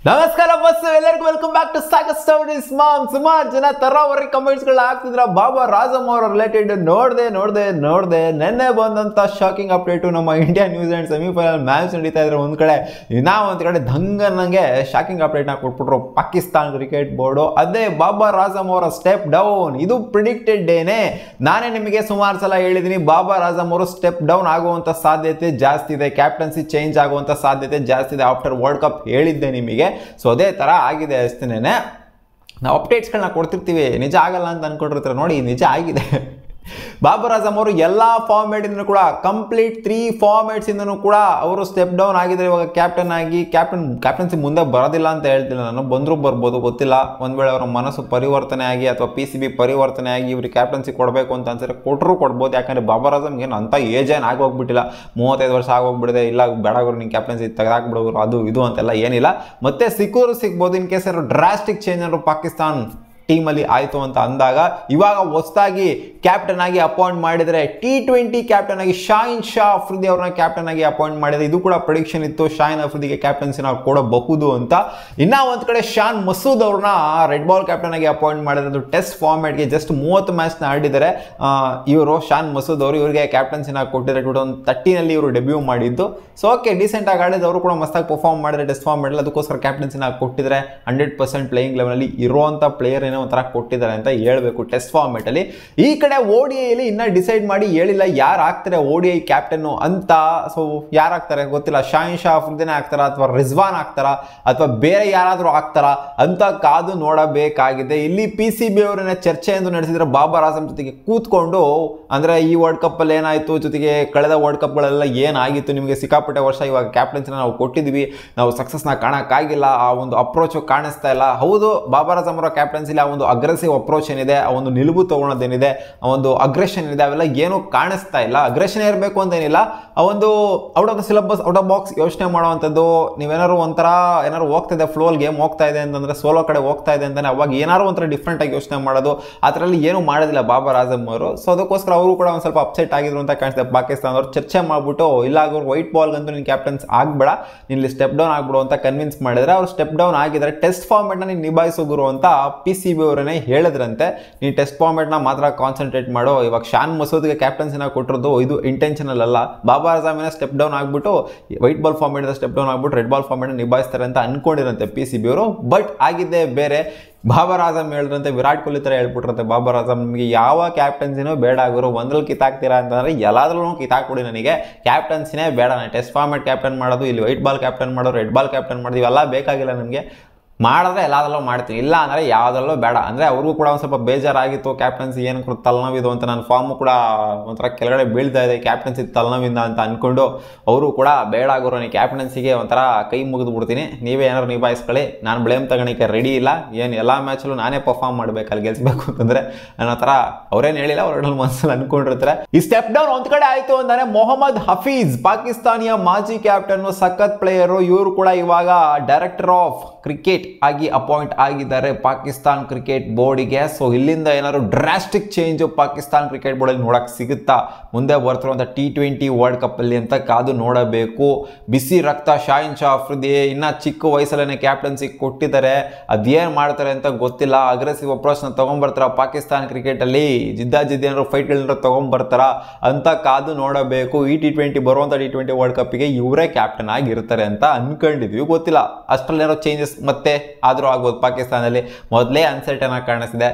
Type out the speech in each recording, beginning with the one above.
ನಮಸ್ಕಾರ ಬಸ್ ಎಲ್ಲರಿಗೂ ವೆಲ್ಕಮ್ ಬ್ಯಾಕ್ ಟು ಸಾಕಸ್ ಸ್ಟೋರೀಸ್ ಮಾಮ್ ಸುಮಾರು ಜನ ತರಾವರಿ ಕಮೆಂಟ್ಸ್ಗಳು ಹಾಕ್ತಿದ್ರ ಬಾಬಾ ರಾಜಮ್ ಅವರ ರಿಲೇಟೆಡ್ ನೋಡ್ದೆ ನೋಡ್ದೆ ನೋಡ್ದೆ ನಿನ್ನೆ ಬಂದಂತ ಶಾಕಿಂಗ್ ಅಪ್ಡೇಟು ನಮ್ಮ ಇಂಡಿಯಾ ನ್ಯೂಜಿಲೆಂಡ್ ಸೆಮಿಫೈನಲ್ ಮ್ಯಾಚ್ ನಡೀತಾ ಇದ್ರೆ ಒಂದ್ ಕಡೆ ನಾವು ಒಂದ್ ಕಡೆ ದಂಗನಂಗೆ ಶಾಕಿಂಗ್ ಅಪ್ಡೇಟ್ನ ಕೊಟ್ಬಿಟ್ರು ಪಾಕಿಸ್ತಾನ್ ಕ್ರಿಕೆಟ್ ಬೋರ್ಡು ಅದೇ ಬಾಬಾ ರಾಜಮ್ ಅವರ ಸ್ಟೆಪ್ ಡೌನ್ ಇದು ಪ್ರಿಡಿಕ್ಟೆಡ್ ಡೇನೆ ನಾನೇ ನಿಮಗೆ ಸುಮಾರು ಸಲ ಹೇಳಿದ್ದೀನಿ ಬಾಬಾ ರಾಜಮ್ ಅವರು ಸ್ಟೆಪ್ ಡೌನ್ ಆಗುವಂತ ಸಾಧ್ಯತೆ ಜಾಸ್ತಿ ಇದೆ ಕ್ಯಾಪ್ಟನ್ಸಿ ಚೇಂಜ್ ಆಗುವಂತ ಸಾಧ್ಯತೆ ಜಾಸ್ತಿ ಇದೆ ಆಫ್ಟರ್ ವರ್ಲ್ಡ್ ಕಪ್ ಹೇಳಿದ್ದೆ ನಿಮಗೆ ಸೊ ಅದೇ ಥರ ಆಗಿದೆ ಅಷ್ಟೇನೆ ನಾವು ಅಪ್ಡೇಟ್ಸ್ಗಳನ್ನ ಕೊಡ್ತಿರ್ತೀವಿ ನಿಜ ಆಗಲ್ಲ ಅಂತ ಅನ್ಕೊಂಡಿರ್ತಾರೆ ನೋಡಿ ನಿಜ ಆಗಿದೆ ಬಾಬರ್ ಆಜಮ್ ಅವರು ಎಲ್ಲ ಫಾರ್ಮೇಟಿಂದನೂ ಕೂಡ ಕಂಪ್ಲೀಟ್ ತ್ರೀ ಫಾರ್ಮೇಟ್ಸಿಂದನೂ ಕೂಡ ಅವರು ಸ್ಟೆಪ್ ಡೌನ್ ಆಗಿದ್ದಾರೆ ಇವಾಗ ಕ್ಯಾಪ್ಟನ್ ಆಗಿ ಕ್ಯಾಪ್ಟನ್ ಕ್ಯಾಪ್ಟನ್ಸಿ ಮುಂದೆ ಬರೋದಿಲ್ಲ ಅಂತ ಹೇಳ್ತಿಲ್ಲ ನಾನು ಬಂದರೂ ಬರ್ಬೋದು ಗೊತ್ತಿಲ್ಲ ಒಂದು ವೇಳೆ ಅವರ ಮನಸ್ಸು ಪರಿವರ್ತನೆ ಆಗಿ ಅಥವಾ ಪಿ ಸಿ ಬಿ ಪರಿವರ್ತನೆ ಆಗಿ ಇವ್ರಿಗೆ ಕ್ಯಾಪ್ಟನ್ಸಿ ಕೊಡಬೇಕು ಅಂತ ಅನ್ಸಿದ್ರೆ ಕೊಟ್ಟರು ಕೊಡ್ಬೋದು ಯಾಕಂದರೆ ಬಾಬರ್ ಆಜಮ್ ಏನು ಅಂಥ ಏಜ್ ಏನು ಆಗೋಗ್ಬಿಟ್ಟಿಲ್ಲ ಮೂವತ್ತೈದು ವರ್ಷ ಆಗೋಗ್ಬಿಡಿದೆ ಇಲ್ಲ ಬೇಡಾಗೋರು ನಿಂಗೆ ಕ್ಯಾಪ್ಟನ್ಸಿ ತೆಗೆದಾಕ್ಬಿಡೋರು ಅದು ಇದು ಅಂತೆಲ್ಲ ಏನಿಲ್ಲ ಮತ್ತೆ ಸಿಕ್ಕೋರು ಸಿಗ್ಬೋದು ಇನ್ ಕೇಸ್ ಏನಾದ್ರು ಡ್ರಾಸ್ಟಿಕ್ ಚೇಂಜ್ ಏನಾದ್ರು ಪಾಕಿಸ್ತಾನ್ ಟೀಮಲ್ಲಿ ಆಯಿತು ಅಂತ ಅಂದಾಗ ಇವಾಗ ಹೊಸದಾಗಿ ಕ್ಯಾಪ್ಟನ್ ಆಗಿ ಅಪಾಯಿಂಟ್ ಮಾಡಿದರೆ ಟಿ ಟ್ವೆಂಟಿ ಕ್ಯಾಪ್ಟನ್ ಆಗಿ ಶಾಹಿನ್ ಶಾ ಅಫ್ರಿದಿ ಅವ್ರನ್ನ ಕ್ಯಾಪ್ಟನ್ ಆಗಿ ಅಪಾಯಿಂಟ್ ಮಾಡಿದರೆ ಇದು ಕೂಡ ಪ್ರೊಡಿಕ್ಷನ್ ಇತ್ತು ಶಾಹಿನ್ ಅಫ್ರಿದಿಗೆ ಕ್ಯಾಪ್ಟನ್ಸಿನ ಕೊಡಬಹುದು ಅಂತ ಇನ್ನ ಒಂದು ಕಡೆ ಶಾನ್ ಮಸೂದ್ ಅವ್ರನ್ನ ರೆಡ್ ಬಾಲ್ ಕ್ಯಾಪ್ಟನ್ ಆಗಿ ಅಪಾಯಿಂಟ್ ಮಾಡಿರೋದು ಟೆಸ್ಟ್ ಫಾರ್ಮ್ಯಾಟ್ಗೆ ಜಸ್ಟ್ ಮೂವತ್ತು ಮ್ಯಾಚ್ನ ಆಡಿದ್ದಾರೆ ಇವರು ಶಾನ್ ಮಸೂದ್ ಅವರು ಇವರಿಗೆ ಕ್ಯಾಪ್ಟನ್ಸಿನ ಕೊಟ್ಟಿದ್ದಾರೆ ಟೂ ತೌಸಂಡ್ ತರ್ಟಿನಲ್ಲಿ ಇವರು ಡೆಬ್ಯೂ ಮಾಡಿದ್ದು ಸೊ ಓಕೆ ಡೀಸೆಂಟ್ ಆಗಿ ಆಡಿದ್ದು ಅವರು ಕೂಡ ಮಸ್ತಾಗಿ ಪರ್ಫಾರ್ಮ್ ಮಾಡಿದ್ರೆ ಟೆಸ್ಟ್ ಫಾರ್ಮ್ಯಾಟಲ್ಲಿ ಅದಕ್ಕೋಸ್ಕರ ಕ್ಯಾಪ್ಟನ್ಸಿನ ಕೊಟ್ಟಿದ್ದಾರೆ ಹಂಡ್ರೆಡ್ ಪರ್ಸೆಂಟ್ ಪ್ಲೇಯಿಂಗ್ ಲೆವೆಲಲ್ಲಿ ಇರುವಂಥ ಪ್ಲೇಯರ್ ಏನೋ ಒಂಥರ ಕೊಟ್ಟಿದ್ದಾರೆ ಅಂತ ಹೇಳ್ಬೇಕು ಟೆಸ್ಟ್ ಫಾರ್ಮೆಟಲ್ಲಿ ಈ ಕಡೆ ಓ ಡಿ ಐಲಿ ಇನ್ನೂ ಡಿಸೈಡ್ ಮಾಡಿ ಹೇಳಿಲ್ಲ ಯಾರು ಆಗ್ತಾರೆ ಓ ಡಿ ಐ ಕ್ಯಾಪ್ಟನ್ನು ಅಂತ ಸೊ ಯಾರು ಆಗ್ತಾರೆ ಗೊತ್ತಿಲ್ಲ ಶಾಹಿನ್ ಶಾ ಅಫ್ರಿದಿನೇ ಆಗ್ತಾರ ಅಥವಾ ರಿಜ್ವಾನ್ ಆಗ್ತಾರ ಅಥವಾ ಬೇರೆ ಯಾರಾದರೂ ಆಗ್ತಾರ ಅಂತ ಕಾದು ನೋಡಬೇಕಾಗಿದೆ ಇಲ್ಲಿ ಪಿ ಸಿ ಬಿ ಅವರನ್ನ ಚರ್ಚೆ ಎಂದು ನಡೆಸಿದ್ರೆ ಬಾಬರ್ ಆಜಮ್ ಜೊತೆಗೆ ಕೂತ್ಕೊಂಡು ಅಂದರೆ ಈ ವರ್ಲ್ಡ್ ಕಪ್ಪಲ್ಲಿ ಏನಾಯಿತು ಜೊತೆಗೆ ಕಳೆದ ವರ್ಲ್ಡ್ ಕಪ್ಗಳೆಲ್ಲ ಏನಾಗಿತ್ತು ನಿಮಗೆ ಸಿಕ್ಕಾಪಟ್ಟೆ ವರ್ಷ ಇವಾಗ ಕ್ಯಾಪ್ಟನ್ಸಿನ ನಾವು ಕೊಟ್ಟಿದ್ವಿ ನಾವು ಸಕ್ಸಸ್ನ ಕಾಣೋಕ್ಕಾಗಿಲ್ಲ ಆ ಒಂದು ಅಪ್ರೋಚು ಕಾಣಿಸ್ತಾ ಇಲ್ಲ ಹೌದು ಬಾಬರ್ ಆಜಮ್ ಅವರ ಕ್ಯಾಪ್ಟನ್ಸಿಲಿ ಆ ಒಂದು ಅಗ್ರೆಸಿವ್ ಅಪ್ರೋಚ್ ಏನಿದೆ ಆ ಒಂದು ನಿಲುವು ತಗೊಳೋದೇನಿದೆ ಆ ಒಂದು ಅಗ್ರೆಷನ್ ಇದೆ ಅವೆಲ್ಲ ಏನೂ ಕಾಣಿಸ್ತಾ ಇಲ್ಲ ಅಗ್ರೆಷನ್ ಇರಬೇಕು ಅಂತೇನಿಲ್ಲ ಆ ಒಂದು out of the syllabus out of box ಯೋಚನೆ ಮಾಡುವಂಥದ್ದು ನೀವೇನಾದ್ರು ಒಂಥರ ಏನಾದ್ರು ಹೋಗ್ತಾ ಇದೆ ಫ್ಲೋಲ್ ಗೇಮ್ ಹೋಗ್ತಾ ಇದೆ ಅಂತಂದ್ರೆ ಸೋಲೋ ಕಡೆ ಹೋಗ್ತಾ ಇದೆ ಅಂತಾನೆ ಅವಾಗ ಏನಾದ್ರು ಒಂಥರ ಡಿಫ್ರೆಂಟ್ ಆಗಿ ಯೋಚನೆ ಮಾಡೋದು ಆ ಥರಲ್ಲಿ ಏನೂ ಮಾಡೋದಿಲ್ಲ ಬಾಬರ್ ಆಜಮ್ ಅವರು ಸೊ ಅದಕ್ಕೋಸ್ಕರ ಅವರು ಕೂಡ ಒಂದು ಸ್ವಲ್ಪ ಅಪ್ಸೆಟ್ ಆಗಿದ್ರು ಅಂತ ಕಾಣಿಸ್ತದೆ ಪಾಕಿಸ್ತಾನದವ್ರು ಚರ್ಚೆ ಮಾಡಿಬಿಟ್ಟು ಇಲ್ಲ ಅವ್ರು ವೈಟ್ ಬಾಲ್ಗಂತೂ ನೀನು ಕ್ಯಾಪ್ಟನ್ಸ್ ಆಗ್ಬೇಡ ನಿಲ್ಲಿ ಸ್ಟೆಪ್ ಡೌನ್ ಆಗ್ಬಿಡು ಅಂತ ಕನ್ವಿನ್ಸ್ ಮಾಡಿದ್ರೆ ಅವ್ರು ಸ್ಟೆಪ್ ಡೌನ್ ಆಗಿದ್ದಾರೆ ಟೆಸ್ಟ್ ಫಾರ್ಮೆಟ್ನ ನೀನು ನಿಭಾಯಿಸೋ ಗುರು ಅಂತ ಪಿ ಸಿ ಬಿ ಅವರನ್ನೇ ಹೇಳಿದ್ರಂತೆ ನೀನು ಟೆಸ್ಟ್ ಫಾರ್ಮೆಟ್ನ ಮಾತ್ರ ಕಾನ್ಸಂಟ್ರೇಟ್ ಮಾಡೋ ಇವಾಗ ಶಾನ್ ಮಸೂದ್ಗೆ ಕ್ಯಾಪ್ಟನ್ಸಿನ ಕೊಟ್ಟಿರೋದು ಇದು ಇಂಟೆನ್ಷನಲ್ ಅಲ್ಲ ಬಾಬಾ ಆಜಾಮಿನ ಸ್ಟೆಪ್ ಡೌನ್ ಆಗ್ಬಿಟ್ಟು white ball format step down ಆಗ್ಬಿಟ್ಟು ರೆಡ್ ಬಾಲ್ ಫಾರ್ಮೆಟ್ ನಿಭಾಯಿಸ್ತಾರೆ ಅಂತ ಅನ್ಕೊಂಡಿರಂತೆ ಪಿ ಸಿ ಬಿ ಅವರು ಬಟ್ ಆಗಿದ್ದೇ ಬೇರೆ ಬಾಬರ್ ಆಜಮ್ ಹೇಳಿದ್ರಂತೆ ವಿರಾಟ್ ಕೊಹ್ಲಿ ಥರ ಹೇಳ್ಬಿಟ್ರಂತೆ ಬಾಬರ್ ಆಜಮ್ ನಿಮಗೆ ಯಾವ ಕ್ಯಾಪ್ಟನ್ಸಿನೂ ಬೇಡ ಆಗೋರು ಒಂದ್ರಲ್ಲಿ ಕಿತ್ತಾಕ್ತೀರಾ ಅಂತಂದ್ರೆ ಎಲ್ಲಾದ್ರೂ ಕಿತ್ತಾಕ್ಬಿಡಿ ನನಗೆ ಕ್ಯಾಪ್ಟನ್ಸಿನೇ ಬೇಡ ನಾನು ಟೆಸ್ಟ್ ಫಾರ್ಮೆಟ್ ಕ್ಯಾಪ್ಟನ್ ಮಾಡೋದು ಇಲ್ಲಿ ವೈಟ್ ಬಾಲ್ ಕ್ಯಾಪ್ಟನ್ ಮಾಡೋದು ರೆಡ್ ಬಾಲ್ ಕ್ಯಾಪ್ಟನ್ ಮಾಡೋದು ಇವೆಲ್ಲ ಬೇಕಾಗಿಲ್ಲ ನಮಗೆ ಮಾಡಿದ್ರೆ ಎಲ್ಲದರಲ್ಲೂ ಮಾಡ್ತೀನಿ ಇಲ್ಲ ಅಂದರೆ ಯಾವುದರಲ್ಲೂ ಬೇಡ ಅಂದರೆ ಅವ್ರಿಗೂ ಕೂಡ ಒಂದು ಸ್ವಲ್ಪ ಬೇಜಾರಾಗಿತ್ತು ಕ್ಯಾಪ್ಟನ್ಸಿ ಏನು ಕೂಡ ತಲೆನೋವಿದು ಅಂತ ನನ್ನ ಫಾರ್ಮು ಕೂಡ ಒಂಥರ ಕೆಳಗಡೆ ಬೀಳ್ತಾ ಇದೆ ಕ್ಯಾಪ್ಟನ್ಸಿ ತಲೆನೋವಿಂದ ಅಂತ ಅಂದ್ಕೊಂಡು ಅವರು ಕೂಡ ಬೇಡ ಆಗೋರು ನೀ ಕ್ಯಾಪ್ಟನ್ಸಿಗೆ ಒಂಥರ ಕೈ ಮುಗಿದು ಬಿಡ್ತೀನಿ ನೀವೇ ಏನಾದ್ರು ನಿಭಾಯಿಸ್ಕೊಳ್ಳಿ ನಾನು ಬ್ಲೇಮ್ ತಗೊಳಕ್ಕೆ ರೆಡಿ ಇಲ್ಲ ಏನು ಎಲ್ಲ ಮ್ಯಾಚಲ್ಲೂ ನಾನೇ ಪರ್ಫಾರ್ಮ್ ಮಾಡಬೇಕು ಅಲ್ಲಿ ಗೆಲ್ಸ್ಬೇಕು ಅಂತಂದರೆ ಅನ್ನೋ ಥರ ಅವ್ರೇನು ಹೇಳಿಲ್ಲ ಅವ್ರ ಮನಸ್ಸಲ್ಲಿ ಅನ್ಕೊಂಡಿರ್ತಾರೆ ಈ ಸ್ಟೆಪ್ ಡೌನ್ ಒಂದು ಕಡೆ ಆಯಿತು ಅಂದರೆ ಮೊಹಮ್ಮದ್ ಹಫೀಜ್ ಪಾಕಿಸ್ತಾನಿಯ ಮಾಜಿ ಕ್ಯಾಪ್ಟನ್ ಸಖತ್ ಪ್ಲೇಯರು ಇವರು ಕೂಡ ಇವಾಗ ಡೈರೆಕ್ಟರ್ ಆಫ್ ಕ್ರಿಕೆಟ್ ಆಗಿ ಅಪಾಯಿಂಟ್ ಆಗಿದ್ದಾರೆ ಪಾಕಿಸ್ತಾನ್ ಕ್ರಿಕೆಟ್ ಬೋರ್ಡಿಗೆ ಸೊ ಇಲ್ಲಿಂದ ಏನಾದ್ರು ಡ್ರಾಸ್ಟಿಕ್ ಚೇಂಜ್ ಪಾಕಿಸ್ತಾನ್ ಕ್ರಿಕೆಟ್ ಬೋರ್ಡಲ್ಲಿ ನೋಡಕ್ಕೆ ಸಿಗುತ್ತಾ ಮುಂದೆ ಬರ್ತಿರುವಂಥ ಟಿ ಟ್ವೆಂಟಿ ವರ್ಲ್ಡ್ ಕಪ್ಪಲ್ಲಿ ಅಂತ ಕಾದು ನೋಡಬೇಕು ಬಿಸಿ ರಕ್ತ ಶಾಹಿನ್ ಶಾ ಅಫ್ರಿದಿ ಇನ್ನ ಚಿಕ್ಕ ವಯಸ್ಸಲ್ಲೇ ಕ್ಯಾಪ್ಟನ್ಸಿ ಕೊಟ್ಟಿದ್ದಾರೆ ಅದೇನು ಮಾಡ್ತಾರೆ ಅಂತ ಗೊತ್ತಿಲ್ಲ ಅಗ್ರೆಸಿವ್ ಅಪ್ರೋಚ್ನ ತೊಗೊಂಬರ್ತಾರ ಪಾಕಿಸ್ತಾನ್ ಕ್ರಿಕೆಟಲ್ಲಿ ಜಿದ್ದಾ ಜಿದ್ದಿ ಏನಾದ್ರು ಫೈಟ್ಗಳನ್ನ ತೊಗೊಂಬರ್ತಾರ ಅಂತ ಕಾದು ನೋಡಬೇಕು ಈ ಟಿ ಟ್ವೆಂಟಿ ಬರುವಂಥ ಟಿ ಟ್ವೆಂಟಿ ವರ್ಲ್ಡ್ ಕಪ್ಪಿಗೆ ಇವರೇ ಕ್ಯಾಪ್ಟನ್ ಆಗಿರ್ತಾರೆ ಅಂತ ಅನ್ಕೊಂಡಿದ್ವಿ ಗೊತ್ತಿಲ್ಲ ಅಷ್ಟರಲ್ಲಿ ಏನೋ ಚೇಂಜಸ್ ಮತ್ತೆ ಆದರೂ ಆಗ್ಬೋದು ಪಾಕಿಸ್ತಾನದಲ್ಲಿ ಮೊದಲೇ ಅನ್ಸರ್ಟನ್ ಆಗಿ ಕಾಣಿಸ್ತಿದೆ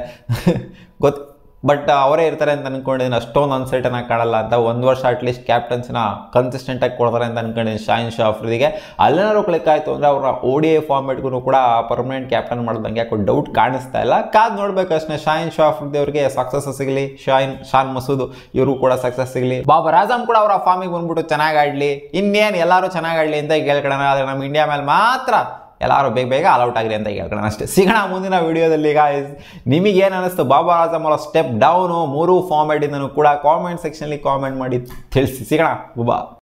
ಗೊತ್ತು ಬಟ್ ಅವರೇ ಇರ್ತಾರೆ ಅಂತ ಅನ್ಕೊಂಡಿದ್ದೀನಿ ಅಷ್ಟೊಂದು ಅನ್ಸರ್ಟನ್ ಆಗಿ ಕಾಣಲ್ಲ ಅಂತ ಒಂದು ವರ್ಷ ಅಟ್ಲೀಸ್ಟ್ ಕ್ಯಾಪ್ಟನ್ಸ್ನ ಕನ್ಸಿಸ್ಟೆಂಟಾಗಿ ಕೊಡ್ತಾರೆ ಅಂತ ಅನ್ಕೊಂಡಿದ್ದೀನಿ ಶಾಹಿನ್ ಶಾ ಅಫ್ರಿದಿಗೆ ಅಲ್ಲೇನಾದ್ರು ಕ್ಲಿಕ್ ಆಯಿತು ಅಂದರೆ ಅವರ ಓ ಡಿ ಐ ಫಾರ್ಮೆಟ್ಗೂ ಕೂಡ ಪರ್ಮನೆಂಟ್ ಕ್ಯಾಪ್ಟನ್ ಮಾಡೋದಂಗೆ ಯಾಕೋ ಡೌಟ್ ಕಾಣಿಸ್ತಾ ಇಲ್ಲ ಕಾದು ನೋಡ್ಬೇಕು ಅಷ್ಟೇ ಶಾಹಿನ್ ಶಾ ಅಫ್ರಿದಿ ಅವರಿಗೆ ಸಕ್ಸಸ್ ಸಿಗಲಿ ಶಾಹಿನ್ ಶಾನ್ ಮಸೂದ್ ಇವರು ಕೂಡ ಸಕ್ಸಸ್ ಸಿಗಲಿ ಬಾಬರ್ ಆಜಮ್ ಕೂಡ ಅವರ ಫಾರ್ಮಿಗೆ ಬಂದ್ಬಿಟ್ಟು ಚೆನ್ನಾಗಿ ಆಡಲಿ ಇನ್ನೇನು ಎಲ್ಲರೂ ಚೆನ್ನಾಗಿ ಆಡಲಿ ಅಂತ ಕೇಳ್ಕೊಳ್ಳೋಣ ಆದರೆ ನಮ್ಮ ಇಂಡಿಯಾ ಮೇಲೆ ಮಾತ್ರ ಎಲ್ಲರೂ ಬೇಗ ಬೇಗ ಆಲ್ಔಟ್ ಆಗಲಿ ಅಂತ ಹೇಳ್ಕೊಳ್ಳೋಣ ಅಷ್ಟೇ ಸಿಗೋಣ ಮುಂದಿನ ವಿಡಿಯೋದಲ್ಲಿ ಈಗ ನಿಮಗೇನು ಅನ್ನಿಸ್ತು ಬಾಬಾ ಆಜಮ್ ಅವರ ಸ್ಟೆಪ್ ಡೌನು ಮೂರು ಫಾರ್ಮ್ಯಾಟಿಂದನೂ ಕೂಡ ಕಾಮೆಂಟ್ ಸೆಕ್ಷನಲ್ಲಿ ಕಾಮೆಂಟ್ ಮಾಡಿ ತಿಳಿಸಿ ಸಿಗೋಣ ಬುಬಾ